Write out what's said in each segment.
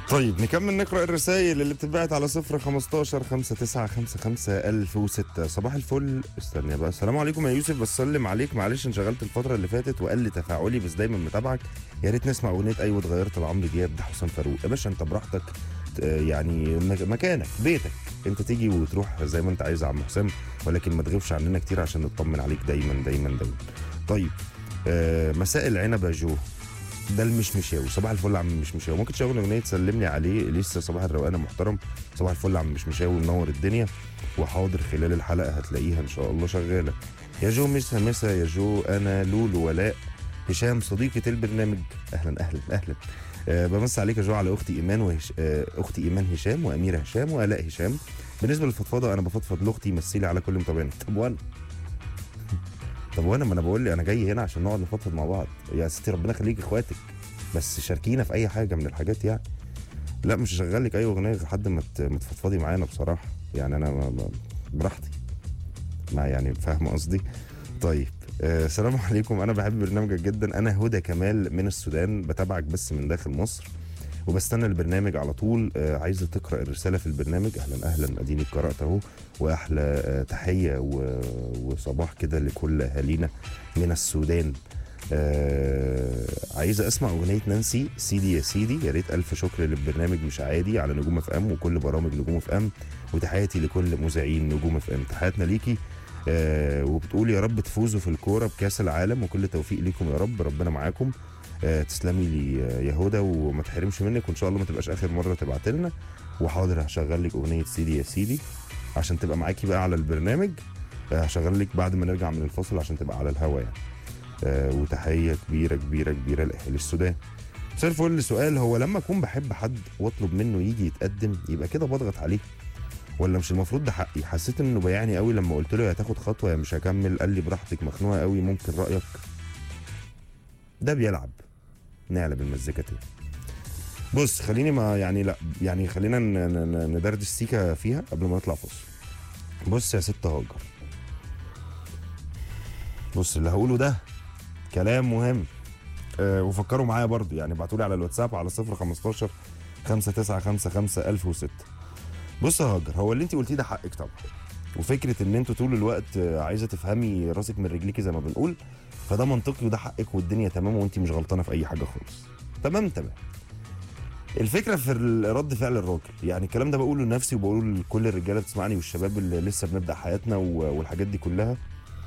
طيب نكمل نقرا الرسائل اللي بتتبعت على صفر 15 59 55 1006 صباح الفل استنى بقى السلام عليكم يا يوسف بسلم عليك معلش انشغلت الفتره اللي فاتت وقال لي تفاعلي بس دايما متابعك يا ريت نسمع اغنيه ايوه اتغيرت لعمرو دياب ده حسام فاروق يا باشا انت براحتك آه، يعني مك- مكانك بيتك انت تيجي وتروح زي ما انت عايز يا عم حسام ولكن ما تغيبش عننا كتير عشان نطمن عليك دايما دايما دايما طيب آه مساء العنب يا جو ده المشمشاوي صباح الفل يا عم المشمشاوي ممكن تشغل اغنيه تسلمني عليه لسه صباح الروقان يا محترم صباح الفل يا عم المشمشاوي منور الدنيا وحاضر خلال الحلقه هتلاقيها ان شاء الله شغاله يا جو مسا مسا يا جو انا لولو ولاء هشام صديقة البرنامج اهلا اهلا اهلا أه بمس عليك يا جو على اختي ايمان وهش... أه اختي ايمان هشام واميره هشام والاء هشام بالنسبه للفضفضه انا بفضفض لاختي مثلي على كل متابعين طب وانا طب وانا ما انا بقول لي انا جاي هنا عشان نقعد نفضفض مع بعض يا ستي ربنا يخليك اخواتك بس شاركينا في اي حاجه من الحاجات يعني لا مش هشغل لك اي اغنيه لحد ما ت- ما تفضفضي معانا بصراحه يعني انا ما ما- براحتي ما يعني فاهم قصدي طيب آه، السلام عليكم انا بحب برنامجك جدا انا هدى كمال من السودان بتابعك بس من داخل مصر وبستنى البرنامج على طول آه، عايزه تقرا الرساله في البرنامج اهلا اهلا اديني قرات اهو واحلى آه، تحيه و- وصباح كده لكل اهالينا من السودان آه عايزه اسمع اغنيه نانسي سيدي يا سيدي يا ريت الف شكر للبرنامج مش عادي على نجوم اف ام وكل برامج نجوم اف ام وتحياتي لكل مذيعين نجوم اف ام تحياتنا ليكي آه وبتقول يا رب تفوزوا في الكوره بكاس العالم وكل توفيق ليكم يا رب ربنا معاكم آه تسلمي لي آه، يا هدى وما تحرمش منك وان شاء الله ما تبقاش اخر مره تبعت لنا وحاضر هشغل لك اغنيه سيدي يا سيدي عشان تبقى معاكي بقى على البرنامج آه، هشغل لك بعد ما نرجع من الفصل عشان تبقى على الهوا يعني آه، وتحيه كبيره كبيره كبيره لاهل السودان مساء الفل سؤال هو لما اكون بحب حد واطلب منه يجي يتقدم يبقى كده بضغط عليه ولا مش المفروض ده حقي حسيت انه بيعني قوي لما قلت له يا هتاخد خطوه يا مش هكمل قال لي براحتك مخنوقه قوي ممكن رايك ده بيلعب نعلى بالمزيكا تاني بص خليني ما يعني لا يعني خلينا ن- ن- ن- ندردش سيكا فيها قبل ما نطلع فاصل بص يا ست هاجر بص اللي هقوله ده كلام مهم أه وفكروا معايا برضو يعني ابعتوا لي على الواتساب على 015 5955 1006 بص يا هاجر هو اللي انت قلتيه ده حقك طبعا وفكره ان انتوا طول الوقت آه، عايزه تفهمي راسك من رجليكي زي ما بنقول فده منطقي وده حقك والدنيا تمام وانت مش غلطانه في اي حاجه خالص تمام تمام الفكره في ال- رد فعل الراجل يعني الكلام ده بقوله لنفسي وبقوله لكل الرجاله بتسمعني والشباب اللي لسه بنبدا حياتنا و- والحاجات دي كلها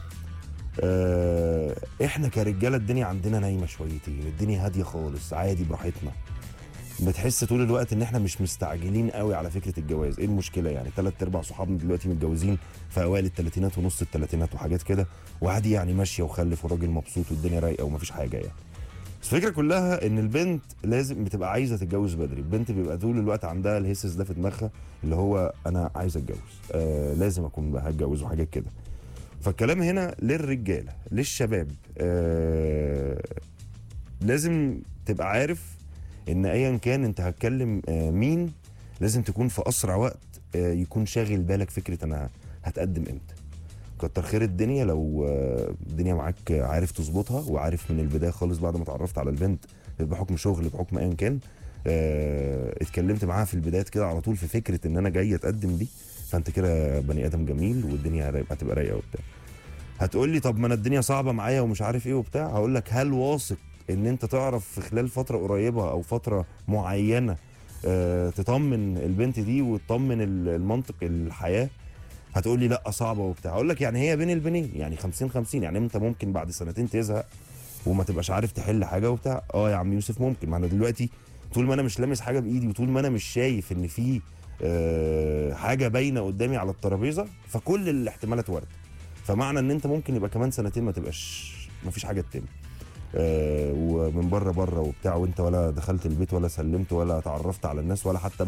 آه، احنا كرجاله الدنيا عندنا نايمه شويتين الدنيا هاديه خالص عادي براحتنا بتحس طول الوقت ان احنا مش مستعجلين قوي على فكره الجواز ايه المشكله يعني ثلاث ارباع صحابنا دلوقتي متجوزين في اوائل الثلاثينات ونص الثلاثينات وحاجات كده وعادي يعني ماشيه وخلف والراجل مبسوط والدنيا رايقه ومفيش حاجه يعني بس الفكره كلها ان البنت لازم بتبقى عايزه تتجوز بدري البنت بيبقى طول الوقت عندها الهيسس ده في دماغها اللي هو انا عايزه اتجوز آه لازم اكون بقى هتجوز وحاجات كده فالكلام هنا للرجاله للشباب آه لازم تبقى عارف ان ايا كان انت هتكلم آه مين لازم تكون في اسرع وقت آه يكون شاغل بالك فكره انا هتقدم امتى كتر خير الدنيا لو آه، الدنيا معاك عارف تظبطها وعارف من البدايه خالص بعد ما اتعرفت على البنت بحكم شغل بحكم ايا كان آه، اتكلمت معاها في البدايات كده على طول في فكره ان انا جاي اتقدم دي فانت كده بني ادم جميل والدنيا هتبقى هتبقى رايقه وبتاع هتقول لي طب ما انا الدنيا صعبه معايا ومش عارف ايه وبتاع هقول لك هل واثق ان انت تعرف في خلال فتره قريبه او فتره معينه آه، تطمن البنت دي وتطمن ال- المنطق الحياه هتقول لي لا صعبه وبتاع اقول لك يعني هي بين البنين يعني 50 50 يعني انت ممكن بعد سنتين تزهق وما تبقاش عارف تحل حاجه وبتاع اه يا عم يوسف ممكن ما انا دلوقتي طول ما انا مش لامس حاجه بايدي وطول ما انا مش شايف ان في آه، حاجه باينه قدامي على الترابيزه فكل الاحتمالات وارده فمعنى ان انت ممكن يبقى كمان سنتين ما تبقاش ما فيش حاجه تتم آه ومن بره بره وبتاع وانت ولا دخلت البيت ولا سلمت ولا اتعرفت على الناس ولا حتى